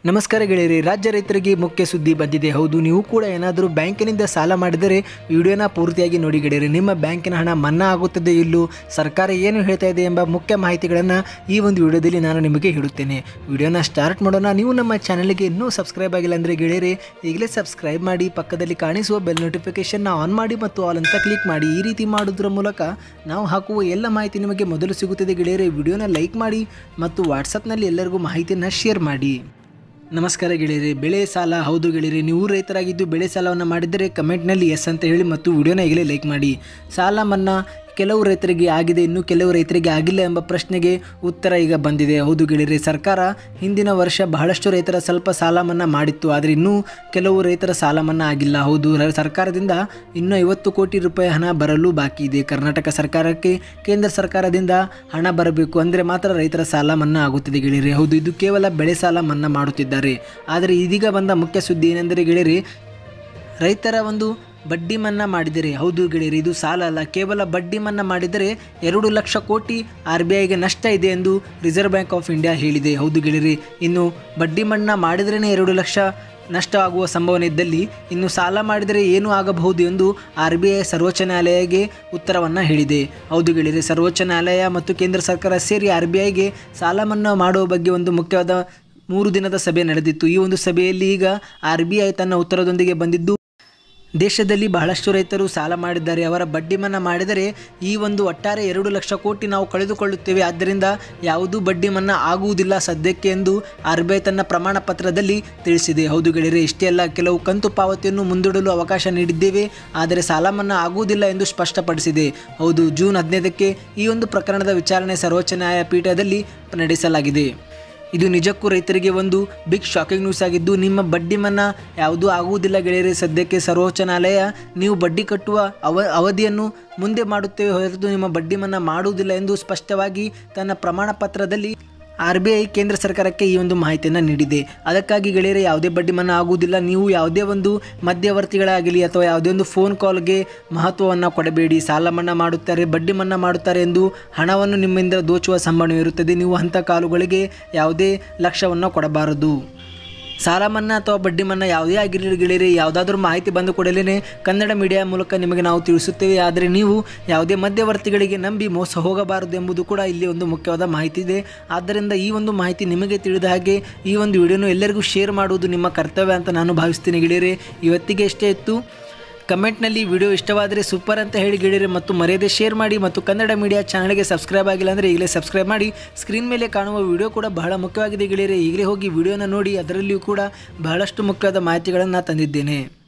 ನಮಸ್ಕಾರ ಗೆಳೆಯರಿ ರಾಜ್ಯ ರೈತರಿಗೆ ಮುಖ್ಯ ಸುದ್ದಿ ಬಂದಿದೆ ಹೌದು ನೀವು ಕೂಡ ಏನಾದರೂ ಬ್ಯಾಂಕಿನಿಂದ ಸಾಲ ಮಾಡಿದರೆ ವಿಡಿಯೋನ ಪೂರ್ತಿಯಾಗಿ ನೋಡಿ ಗೆಳೆಯರಿ ನಿಮ್ಮ ಬ್ಯಾಂಕಿನ ಹಣ ಮನ್ನಾ ಆಗುತ್ತದೆ ಇಲ್ಲೂ ಸರ್ಕಾರ ಏನು ಹೇಳ್ತಾ ಇದೆ ಎಂಬ ಮುಖ್ಯ ಮಾಹಿತಿಗಳನ್ನು ಈ ಒಂದು ವಿಡಿಯೋದಲ್ಲಿ ನಾನು ನಿಮಗೆ ಹೇಳುತ್ತೇನೆ ವಿಡಿಯೋನ ಸ್ಟಾರ್ಟ್ ಮಾಡೋಣ ನೀವು ನಮ್ಮ ಚಾನಲ್ಗೆ ಇನ್ನೂ ಸಬ್ಸ್ಕ್ರೈಬ್ ಆಗಿಲ್ಲ ಅಂದರೆ ಗೆಳೆಯರಿ ಈಗಲೇ ಸಬ್ಸ್ಕ್ರೈಬ್ ಮಾಡಿ ಪಕ್ಕದಲ್ಲಿ ಕಾಣಿಸುವ ಬೆಲ್ ನೋಟಿಫಿಕೇಶನ್ನ ಆನ್ ಮಾಡಿ ಮತ್ತು ಆಲ್ ಅಂತ ಕ್ಲಿಕ್ ಮಾಡಿ ಈ ರೀತಿ ಮಾಡೋದ್ರ ಮೂಲಕ ನಾವು ಹಾಕುವ ಎಲ್ಲ ಮಾಹಿತಿ ನಿಮಗೆ ಮೊದಲು ಸಿಗುತ್ತದೆ ಗೆಳೆಯರಿ ವಿಡಿಯೋನ ಲೈಕ್ ಮಾಡಿ ಮತ್ತು ವಾಟ್ಸಪ್ನಲ್ಲಿ ಎಲ್ಲರಿಗೂ ಮಾಹಿತಿಯನ್ನು ಶೇರ್ ಮಾಡಿ ನಮಸ್ಕಾರ ಗೆಳೆಯರಿ ಬೆಳೆ ಸಾಲ ಹೌದು ಗೆಳೆಯರಿ ನೀವು ರೈತರಾಗಿದ್ದು ಬೆಳೆ ಸಾಲವನ್ನು ಮಾಡಿದರೆ ಕಮೆಂಟ್ನಲ್ಲಿ ಎಸ್ ಅಂತ ಹೇಳಿ ಮತ್ತು ವಿಡಿಯೋನ ಈಗಲೇ ಲೈಕ್ ಮಾಡಿ ಸಾಲ ಮನ್ನಾ ಕೆಲವು ರೈತರಿಗೆ ಆಗಿದೆ ಇನ್ನು ಕೆಲವು ರೈತರಿಗೆ ಆಗಿಲ್ಲ ಎಂಬ ಪ್ರಶ್ನೆಗೆ ಉತ್ತರ ಈಗ ಬಂದಿದೆ ಹೌದು ಗೆಳೆಯರಿ ಸರ್ಕಾರ ಹಿಂದಿನ ವರ್ಷ ಬಹಳಷ್ಟು ರೈತರ ಸ್ವಲ್ಪ ಸಾಲ ಮನ್ನಾ ಮಾಡಿತ್ತು ಆದರೆ ಇನ್ನೂ ಕೆಲವು ರೈತರ ಸಾಲ ಮನ್ನಾ ಆಗಿಲ್ಲ ಹೌದು ರ- ಸರ್ಕಾರದಿಂದ ಇನ್ನೂ ಐವತ್ತು ಕೋಟಿ ರೂಪಾಯಿ ಹಣ ಬರಲು ಬಾಕಿ ಇದೆ ಕರ್ನಾಟಕ ಸರ್ಕಾರಕ್ಕೆ ಕೇಂದ್ರ ಸರ್ಕಾರದಿಂದ ಹಣ ಬರಬೇಕು ಅಂದರೆ ಮಾತ್ರ ರೈತರ ಸಾಲ ಮನ್ನಾ ಆಗುತ್ತದೆ ಗೆಳೆಯರಿ ಹೌದು ಇದು ಕೇವಲ ಬೆಳೆ ಸಾಲ ಮನ್ನಾ ಮಾಡುತ್ತಿದ್ದಾರೆ ಆದರೆ ಇದೀಗ ಬಂದ ಮುಖ್ಯ ಸುದ್ದಿ ಏನೆಂದರೆ ಗೆಳೆಯರಿ ರೈತರ ಒಂದು ಬಡ್ಡಿ ಮನ್ನಾ ಮಾಡಿದರೆ ಹೌದು ಗೆಳೆಯರಿ ಇದು ಸಾಲ ಅಲ್ಲ ಕೇವಲ ಬಡ್ಡಿ ಮನ್ನಾ ಮಾಡಿದರೆ ಎರಡು ಲಕ್ಷ ಕೋಟಿ ಆರ್ ಬಿ ಐಗೆ ನಷ್ಟ ಇದೆ ಎಂದು ರಿಸರ್ವ್ ಬ್ಯಾಂಕ್ ಆಫ್ ಇಂಡಿಯಾ ಹೇಳಿದೆ ಹೌದು ಗೆಳೆಯರಿ ಇನ್ನು ಬಡ್ಡಿ ಮನ್ನಾ ಮಾಡಿದ್ರೇ ಎರಡು ಲಕ್ಷ ನಷ್ಟ ಆಗುವ ಸಂಭವನೆ ಇದ್ದಲ್ಲಿ ಇನ್ನು ಸಾಲ ಮಾಡಿದರೆ ಏನು ಆಗಬಹುದು ಎಂದು ಆರ್ ಬಿ ಐ ಸರ್ವೋಚ್ಚ ನ್ಯಾಯಾಲಯಗೆ ಉತ್ತರವನ್ನು ಹೇಳಿದೆ ಹೌದು ಗೆಳೆಯರಿ ಸರ್ವೋಚ್ಚ ನ್ಯಾಯಾಲಯ ಮತ್ತು ಕೇಂದ್ರ ಸರ್ಕಾರ ಸೇರಿ ಆರ್ ಬಿ ಐಗೆ ಸಾಲ ಮನ್ನಾ ಮಾಡುವ ಬಗ್ಗೆ ಒಂದು ಮುಖ್ಯವಾದ ಮೂರು ದಿನದ ಸಭೆ ನಡೆದಿತ್ತು ಈ ಒಂದು ಸಭೆಯಲ್ಲಿ ಈಗ ಆರ್ ಬಿ ಐ ತನ್ನ ಉತ್ತರದೊಂದಿಗೆ ಬಂದಿದ್ದು ದೇಶದಲ್ಲಿ ಬಹಳಷ್ಟು ರೈತರು ಸಾಲ ಮಾಡಿದ್ದಾರೆ ಅವರ ಬಡ್ಡಿ ಮನ್ನಾ ಮಾಡಿದರೆ ಈ ಒಂದು ಒಟ್ಟಾರೆ ಎರಡು ಲಕ್ಷ ಕೋಟಿ ನಾವು ಕಳೆದುಕೊಳ್ಳುತ್ತೇವೆ ಆದ್ದರಿಂದ ಯಾವುದೂ ಬಡ್ಡಿ ಮನ್ನಾ ಆಗುವುದಿಲ್ಲ ಸದ್ಯಕ್ಕೆ ಎಂದು ಆರ್ ಬಿ ಐ ತನ್ನ ಪ್ರಮಾಣ ಪತ್ರದಲ್ಲಿ ತಿಳಿಸಿದೆ ಹೌದು ಗೆಳೆಯರೆ ಇಷ್ಟೇ ಅಲ್ಲ ಕೆಲವು ಕಂತು ಪಾವತಿಯನ್ನು ಮುಂದೂಡಲು ಅವಕಾಶ ನೀಡಿದ್ದೇವೆ ಆದರೆ ಸಾಲ ಮನ್ನಾ ಆಗುವುದಿಲ್ಲ ಎಂದು ಸ್ಪಷ್ಟಪಡಿಸಿದೆ ಹೌದು ಜೂನ್ ಹದಿನೈದಕ್ಕೆ ಈ ಒಂದು ಪ್ರಕರಣದ ವಿಚಾರಣೆ ಸರ್ವೋಚ್ಚ ನ್ಯಾಯಪೀಠದಲ್ಲಿ ನಡೆಸಲಾಗಿದೆ ಇದು ನಿಜಕ್ಕೂ ರೈತರಿಗೆ ಒಂದು ಬಿಗ್ ಶಾಕಿಂಗ್ ನ್ಯೂಸ್ ಆಗಿದ್ದು ನಿಮ್ಮ ಬಡ್ಡಿ ಮನ್ನಾ ಯಾವುದೂ ಆಗುವುದಿಲ್ಲ ಗೆಳೆಯರೆ ಸದ್ಯಕ್ಕೆ ಸರ್ವೋಚ್ಚ ನ್ಯಾಯಾಲಯ ನೀವು ಬಡ್ಡಿ ಕಟ್ಟುವ ಅವ ಅವಧಿಯನ್ನು ಮುಂದೆ ಮಾಡುತ್ತೇವೆ ಹೊರತು ನಿಮ್ಮ ಬಡ್ಡಿ ಮನ್ನಾ ಮಾಡುವುದಿಲ್ಲ ಎಂದು ಸ್ಪಷ್ಟವಾಗಿ ತನ್ನ ಪ್ರಮಾಣ ಪತ್ರದಲ್ಲಿ ಆರ್ ಬಿ ಐ ಕೇಂದ್ರ ಸರ್ಕಾರಕ್ಕೆ ಈ ಒಂದು ಮಾಹಿತಿಯನ್ನು ನೀಡಿದೆ ಅದಕ್ಕಾಗಿ ಗೆಳೆಯರೆ ಯಾವುದೇ ಬಡ್ಡಿ ಮನ್ನಾ ಆಗುವುದಿಲ್ಲ ನೀವು ಯಾವುದೇ ಒಂದು ಮಧ್ಯವರ್ತಿಗಳಾಗಲಿ ಅಥವಾ ಯಾವುದೇ ಒಂದು ಫೋನ್ ಕಾಲ್ಗೆ ಮಹತ್ವವನ್ನು ಕೊಡಬೇಡಿ ಸಾಲ ಮನ್ನಾ ಮಾಡುತ್ತಾರೆ ಬಡ್ಡಿ ಮನ್ನಾ ಮಾಡುತ್ತಾರೆ ಎಂದು ಹಣವನ್ನು ನಿಮ್ಮಿಂದ ದೋಚುವ ಸಂಭಾವನೆ ಇರುತ್ತದೆ ನೀವು ಅಂಥ ಕಾಲುಗಳಿಗೆ ಯಾವುದೇ ಲಕ್ಷ್ಯವನ್ನು ಕೊಡಬಾರದು ಸಾಲ ಮನ್ನಾ ಅಥವಾ ಬಡ್ಡಿ ಮನ್ನಾ ಯಾವುದೇ ಆಗಿರಲಿ ಗೆಳೆಯರಿ ಯಾವುದಾದ್ರೂ ಮಾಹಿತಿ ಬಂದ ಕೂಡಲೇ ಕನ್ನಡ ಮೀಡಿಯಾ ಮೂಲಕ ನಿಮಗೆ ನಾವು ತಿಳಿಸುತ್ತೇವೆ ಆದರೆ ನೀವು ಯಾವುದೇ ಮಧ್ಯವರ್ತಿಗಳಿಗೆ ನಂಬಿ ಮೋಸ ಹೋಗಬಾರದು ಎಂಬುದು ಕೂಡ ಇಲ್ಲಿ ಒಂದು ಮುಖ್ಯವಾದ ಮಾಹಿತಿ ಇದೆ ಆದ್ದರಿಂದ ಈ ಒಂದು ಮಾಹಿತಿ ನಿಮಗೆ ತಿಳಿದ ಹಾಗೆ ಈ ಒಂದು ವಿಡಿಯೋನು ಎಲ್ಲರಿಗೂ ಶೇರ್ ಮಾಡುವುದು ನಿಮ್ಮ ಕರ್ತವ್ಯ ಅಂತ ನಾನು ಭಾವಿಸ್ತೀನಿ ಗೆಳೆಯರೆ ಇವತ್ತಿಗೆ ಎಷ್ಟೇ ಇತ್ತು ಕಮೆಂಟ್ನಲ್ಲಿ ವಿಡಿಯೋ ಇಷ್ಟವಾದರೆ ಸೂಪರ್ ಅಂತ ಹೇಳಿ ಗೆಳೆಯರೆ ಮತ್ತು ಮರ್ಯಾದೆ ಶೇರ್ ಮಾಡಿ ಮತ್ತು ಕನ್ನಡ ಮೀಡಿಯಾ ಚಾನಲ್ಗೆ ಸಬ್ಸ್ಕ್ರೈಬ್ ಆಗಿಲ್ಲ ಅಂದರೆ ಈಗಲೇ ಸಬ್ಸ್ಕ್ರೈಬ್ ಮಾಡಿ ಸ್ಕ್ರೀನ್ ಮೇಲೆ ಕಾಣುವ ವಿಡಿಯೋ ಕೂಡ ಬಹಳ ಮುಖ್ಯವಾಗಿದೆ ಗೆಳೆಯರೆ ಈಗಲೇ ಹೋಗಿ ವಿಡಿಯೋನ ನೋಡಿ ಅದರಲ್ಲಿಯೂ ಕೂಡ ಬಹಳಷ್ಟು ಮುಖ್ಯವಾದ ಮಾಹಿತಿಗಳನ್ನು ತಂದಿದ್ದೇನೆ